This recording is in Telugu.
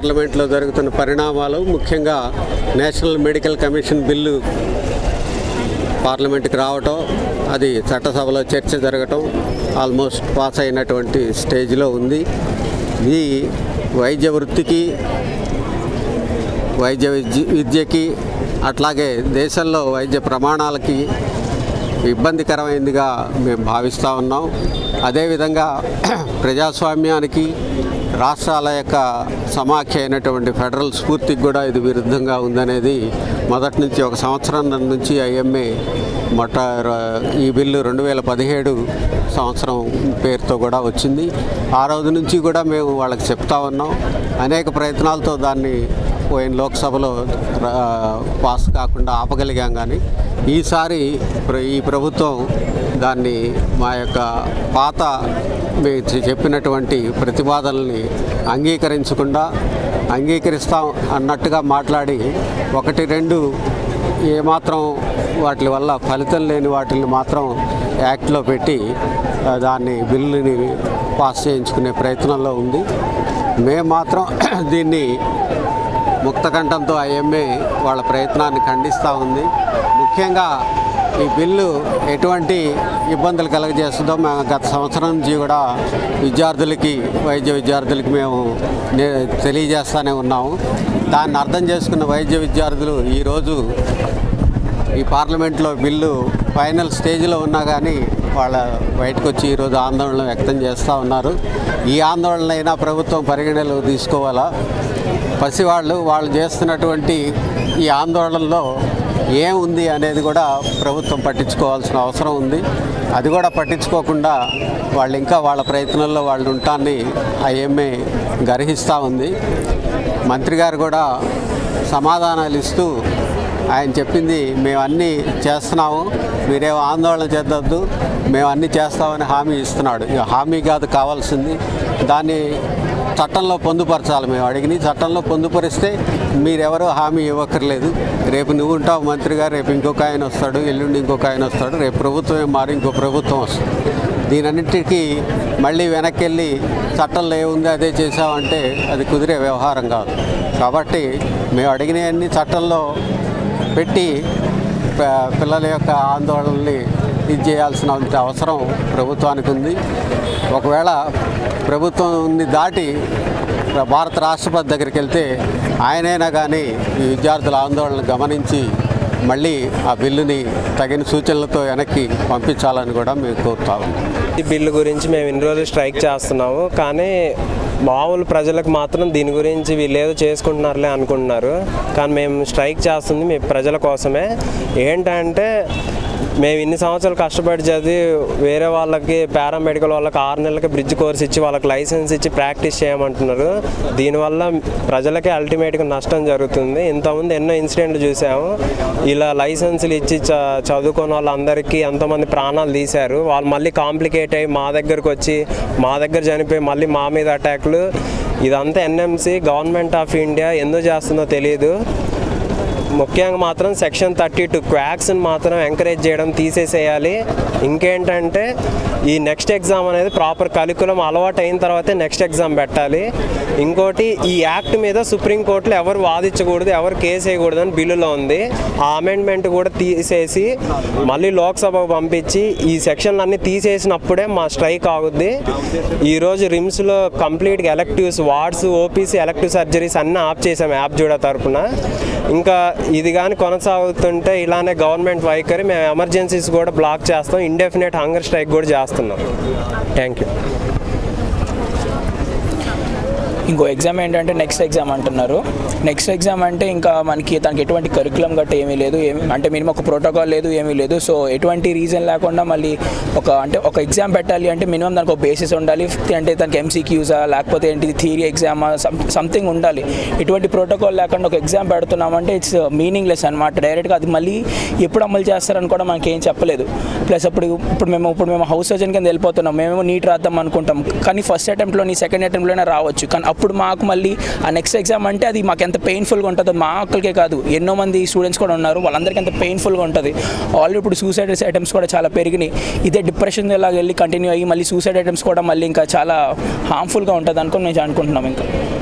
పార్లమెంట్లో జరుగుతున్న పరిణామాలు ముఖ్యంగా నేషనల్ మెడికల్ కమిషన్ బిల్లు పార్లమెంట్కి రావటం అది చట్టసభలో చర్చ జరగటం ఆల్మోస్ట్ పాస్ అయినటువంటి స్టేజ్లో ఉంది ఇది వైద్య వృత్తికి వైద్య విద్య విద్యకి అట్లాగే దేశంలో వైద్య ప్రమాణాలకి ఇబ్బందికరమైందిగా మేము భావిస్తూ ఉన్నాం అదేవిధంగా ప్రజాస్వామ్యానికి రాష్ట్రాల యొక్క సమాఖ్య అయినటువంటి ఫెడరల్ స్ఫూర్తికి కూడా ఇది విరుద్ధంగా ఉందనేది మొదటి నుంచి ఒక సంవత్సరం నుంచి ఐఎంఏ మొట్ట ఈ బిల్లు రెండు వేల పదిహేడు సంవత్సరం పేరుతో కూడా వచ్చింది ఆ రోజు నుంచి కూడా మేము వాళ్ళకి చెప్తా ఉన్నాం అనేక ప్రయత్నాలతో దాన్ని పోయిన లోక్సభలో రా- పాస్ కాకుండా ఆపగలిగాం కానీ ఈసారి ప్ర- ఈ ప్రభుత్వం దాన్ని మా యొక్క పాత మేము చె- చెప్పినటువంటి ప్రతిపాదనల్ని అంగీకరించకుండా అంగీకరిస్తాం అన్నట్టుగా మాట్లాడి ఒకటి రెండు ఏమాత్రం వాటి వల్ల ఫలితం లేని వాటిని మాత్రం యాక్ట్లో పెట్టి ఆ, దాన్ని బిల్లుని పాస్ చేయించుకునే ప్రయత్నంలో ఉంది మేము మాత్రం దీన్ని ముక్తకంఠంతో ఐఎంఏ వాళ్ళ ప్రయత్నాన్ని ఖండిస్తూ ఉంది ముఖ్యంగా ఈ బిల్లు ఎటువంటి ఇబ్బందులు కలగజేస్తుందో మేము గత సంవత్సరం నుంచి కూడా విద్యార్థులకి వైద్య విద్యార్థులకి మేము నే- తెలియజేస్తూనే ఉన్నాము దాన్ని అర్థం చేసుకున్న వైద్య విద్యార్థులు ఈరోజు ఈ పార్లమెంట్లో బిల్లు ఫైనల్ స్టేజ్లో ఉన్నా కానీ వాళ్ళ బయటకు వచ్చి ఈరోజు ఆందోళన వ్యక్తం చేస్తూ ఉన్నారు ఈ ఆందోళన అయినా ప్రభుత్వం పరిగణలో తీసుకోవాలా పసివాళ్ళు వాళ్ళు చేస్తున్నటువంటి ఈ ఆందోళనలో ఏముంది అనేది కూడా ప్రభుత్వం పట్టించుకోవాల్సిన అవసరం ఉంది అది కూడా పట్టించుకోకుండా వాళ్ళు ఇంకా వాళ్ళ ప్రయత్నంలో వాళ్ళు ఉంటాన్ని ఐఎంఏ గర్హిస్తూ ఉంది మంత్రి గారు కూడా సమాధానాలు ఇస్తూ ఆయన చెప్పింది మేము అన్నీ చేస్తున్నాము మీరేమో ఆందోళన చేద్దొద్దు మేము అన్నీ చేస్తామని హామీ ఇస్తున్నాడు ఇక హామీ కాదు కావాల్సింది దాన్ని చట్టంలో పొందుపరచాలి మేము అడిగిన చట్టంలో పొందుపరిస్తే మీరెవరూ హామీ ఇవ్వక్కర్లేదు రేపు నువ్వు ఉంటావు మంత్రిగా రేపు ఇంకొక ఆయన వస్తాడు ఎల్లుండి ఇంకొక ఆయన వస్తాడు రేపు ప్రభుత్వమే మారి ఇంకో ప్రభుత్వం వస్తుంది దీనన్నింటికి మళ్ళీ వెనక్కి వెళ్ళి చట్టంలో ఏముంది అదే చేసామంటే అది కుదిరే వ్యవహారం కాదు కాబట్టి మేము అడిగినవన్నీ చట్టంలో పెట్టి ప- పిల్లల యొక్క ఆందోళనల్ని ఇది చేయాల్సిన అవసరం ప్రభుత్వానికి ఉంది ఒకవేళ ప్రభుత్వాన్ని దాటి భారత రాష్ట్రపతి దగ్గరికి వెళ్తే ఆయనైనా కానీ ఈ విద్యార్థుల ఆందోళన గమనించి మళ్ళీ ఆ బిల్లుని తగిన సూచనలతో వెనక్కి పంపించాలని కూడా మేము కోరుతా ఉన్నాం ఈ బిల్లు గురించి మేము ఇన్ని రోజులు స్ట్రైక్ చేస్తున్నాము కానీ మామూలు ప్రజలకు మాత్రం దీని గురించి వీళ్ళు ఏదో చేసుకుంటున్నారులే అనుకుంటున్నారు కానీ మేము స్ట్రైక్ చేస్తుంది మీ ప్రజల కోసమే ఏంటంటే మేము ఇన్ని సంవత్సరాలు కష్టపడి చదివి వేరే వాళ్ళకి పారామెడికల్ వాళ్ళకి ఆరు నెలలకి బ్రిడ్జ్ కోర్స్ ఇచ్చి వాళ్ళకి లైసెన్స్ ఇచ్చి ప్రాక్టీస్ చేయమంటున్నారు దీనివల్ల ప్రజలకే అల్టిమేట్గా నష్టం జరుగుతుంది ఇంతకుముందు ఎన్నో ఇన్సిడెంట్లు చూసాము ఇలా లైసెన్సులు ఇచ్చి చ చదువుకున్న వాళ్ళందరికీ ఎంతోమంది ప్రాణాలు తీశారు వాళ్ళు మళ్ళీ కాంప్లికేట్ అయ్యి మా దగ్గరకు వచ్చి మా దగ్గర చనిపోయి మళ్ళీ మా మీద అటాక్లు ఇదంతా ఎన్ఎంసి గవర్నమెంట్ ఆఫ్ ఇండియా ఎందుకు చేస్తుందో తెలియదు ముఖ్యంగా మాత్రం సెక్షన్ థర్టీ టూ క్వాక్స్ని మాత్రం ఎంకరేజ్ చేయడం తీసేసేయాలి ఇంకేంటంటే ఈ నెక్స్ట్ ఎగ్జామ్ అనేది ప్రాపర్ కరికులం అలవాటు అయిన తర్వాతే నెక్స్ట్ ఎగ్జామ్ పెట్టాలి ఇంకోటి ఈ యాక్ట్ మీద సుప్రీంకోర్టులో ఎవరు వాదించకూడదు ఎవరు కేసు వేయకూడదు అని బిల్లులో ఉంది ఆ అమెండ్మెంట్ కూడా తీసేసి మళ్ళీ లోక్సభకు పంపించి ఈ సెక్షన్లన్నీ తీసేసినప్పుడే మా స్ట్రైక్ ఆగుద్ది ఈరోజు రిమ్స్లో కంప్లీట్గా electives wards OPC elective surgeries అన్నీ ఆఫ్ చేసాం యాప్ జూడా తరపున ఇంకా ఇది కానీ కొనసాగుతుంటే ఇలానే గవర్నమెంట్ వైఖరి మేము ఎమర్జెన్సీస్ కూడా బ్లాక్ చేస్తాం ఇండెఫినెట్ హంగర్ స్ట్రైక్ కూడా చేస్తున్నాం థ్యాంక్ యూ ఇంకో ఎగ్జామ్ ఏంటంటే నెక్స్ట్ ఎగ్జామ్ అంటున్నారు నెక్స్ట్ ఎగ్జామ్ అంటే ఇంకా మనకి తనకి ఎటువంటి కరికులం గట్ట ఏమీ లేదు ఏమి అంటే మినిమం ఒక ప్రోటోకాల్ లేదు ఏమీ లేదు సో ఎటువంటి రీజన్ లేకుండా మళ్ళీ ఒక అంటే ఒక ఎగ్జామ్ పెట్టాలి అంటే మినిమం దానికి ఒక బేసిస్ ఉండాలి అంటే దానికి ఎంసీక్యూసా లేకపోతే ఏంటి థియరీ ఎగ్జామా సంథింగ్ ఉండాలి ఎటువంటి ప్రోటోకాల్ లేకుండా ఒక ఎగ్జామ్ పెడుతున్నామంటే ఇట్స్ మీనింగ్లెస్ అనమాట డైరెక్ట్గా అది మళ్ళీ ఎప్పుడు అమలు చేస్తారని కూడా మనకి ఏం చెప్పలేదు ప్లస్ అప్పుడు ఇప్పుడు మేము ఇప్పుడు మేము హౌస్ సర్జన్ కింద వెళ్ళిపోతున్నాం మేమేమో నీట్ రాద్దాం అనుకుంటాం కానీ ఫస్ట్ అటెంప్ట్లోని సెకండ్ అటెంప్ట్లోనే రావచ్చు కానీ అప్పుడు మాకు మళ్ళీ ఆ నెక్స్ట్ ఎగ్జామ్ అంటే అది మాకు ఎంత పెయిన్ఫుల్గా ఉంటుందో మా ఒక్కరికే కాదు ఎన్నో మంది స్టూడెంట్స్ కూడా ఉన్నారు వాళ్ళందరికీ ఎంత పెయిన్ఫుల్గా ఉంటుంది ఆల్రెడీ ఇప్పుడు సూసైడ్ ఐటమ్స్ కూడా చాలా పెరిగినాయి ఇదే డిప్రెషన్ ఇలా వెళ్ళి కంటిన్యూ అయ్యి మళ్ళీ సూసైడ్ ఐటమ్స్ కూడా మళ్ళీ ఇంకా చాలా హార్మ్ఫుల్గా ఉంటుంది అనుకుని నేను అనుకుంటున్నాం ఇంకా